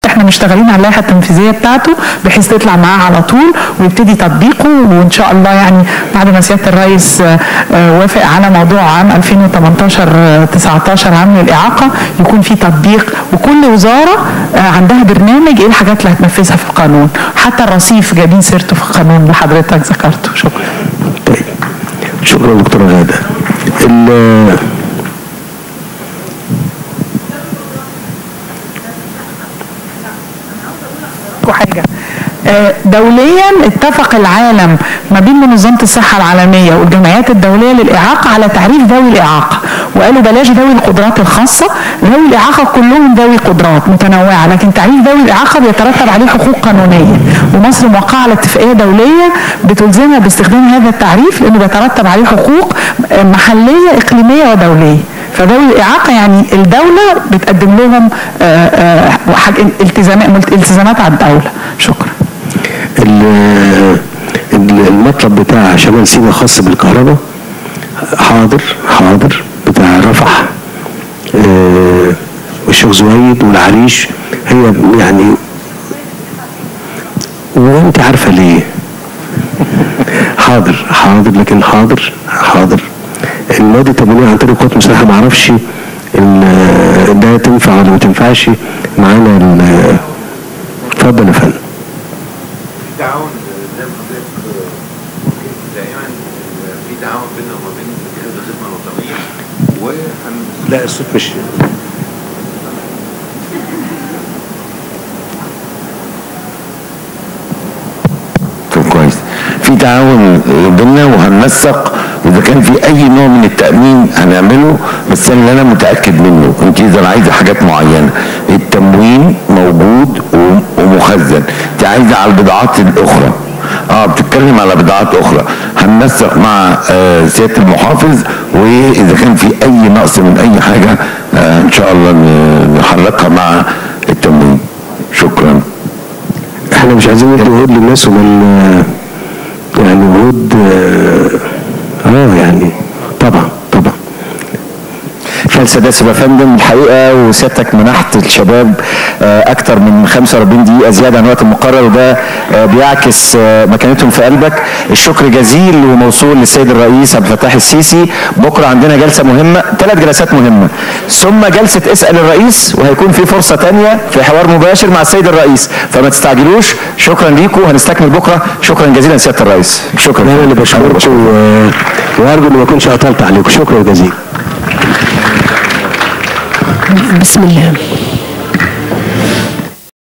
احنا مشتغلين على اللائحه التنفيذيه بتاعته بحيث تطلع معاه على طول ويبتدي تطبيقه وان شاء الله يعني بعد ما سياده الرئيس آه، آه، وافق على موضوع عام 2018 آه، 19 عام للاعاقه يكون في تطبيق وكل وزاره آه، عندها برنامج ايه الحاجات اللي هتنفذها في القانون حتى الرصيف جايبين سيرته في القانون اللي حضرتك ذكرته شكرا طيب شكرا دكتورة غادة ال- حاجه آه، دوليا اتفق العالم ما بين منظمه الصحه العالميه والجمعيات الدوليه للاعاقه على تعريف ذوي الاعاقه وقالوا بلاش ذوي القدرات الخاصه ذوي الاعاقه كلهم ذوي قدرات متنوعه لكن تعريف ذوي الاعاقه بيترتب عليه حقوق قانونيه ومصر موقعه على اتفاقيه دوليه بتلزمها باستخدام هذا التعريف لانه بيترتب عليه حقوق آه، محليه اقليميه ودوليه فذوي الاعاقه يعني الدوله بتقدم لهم آه، آه، حاج- التزامات التزامات على الدوله شكرا ال- ال- المطلب بتاع شمال سيناء خاص بالكهرباء حاضر حاضر بتاع رفح آه، والشيخ زويد والعريش هي يعني وانت عارفه ليه حاضر حاضر لكن حاضر حاضر النادي التمويلي عن طريق القوات المسلحه ما اعرفش ال- ده تنفع ولا ما تنفعش معانا ال- اتفضل يا فندم تعاون زي ما حضرتك ممكن دائما في تعاون بيننا وما بين جهاز الخدمه الوطنيه وهن لا الصوت مش طب كويس في تعاون بينا وهننسق واذا كان في اي نوع من التامين هنعمله بس انا اللي انا متاكد منه انت اذا عايزه حاجات معينه التموين موجود و- ومخزن انت عايزه على البضاعات الاخرى اه بتتكلم على بضاعات اخرى هننسق مع آه سياده المحافظ واذا كان في اي نقص من اي حاجه آه ان شاء الله ن- نحركها مع التموين شكرا احنا مش عايزين ندي وعود للناس ومن يعني وعود اه آه، يعني طبعا طبعا جلسه دسمه يا فندم الحقيقه وسيادتك منحت الشباب آه، اكتر من 45 دقيقه زياده عن الوقت المقرر وده آه، بيعكس آه، مكانتهم في قلبك الشكر جزيل وموصول للسيد الرئيس عبد الفتاح السيسي بكره عندنا جلسه مهمه ثلاث جلسات مهمه ثم جلسه اسال الرئيس وهيكون في فرصه تانية في حوار مباشر مع السيد الرئيس فما تستعجلوش شكرا ليكم هنستكمل بكره شكرا جزيلا سياده الرئيس شكرا انا اللي بشكركم و- وارجو اني ما اكونش قطلت عليكم شكرا جزيلا بسم الله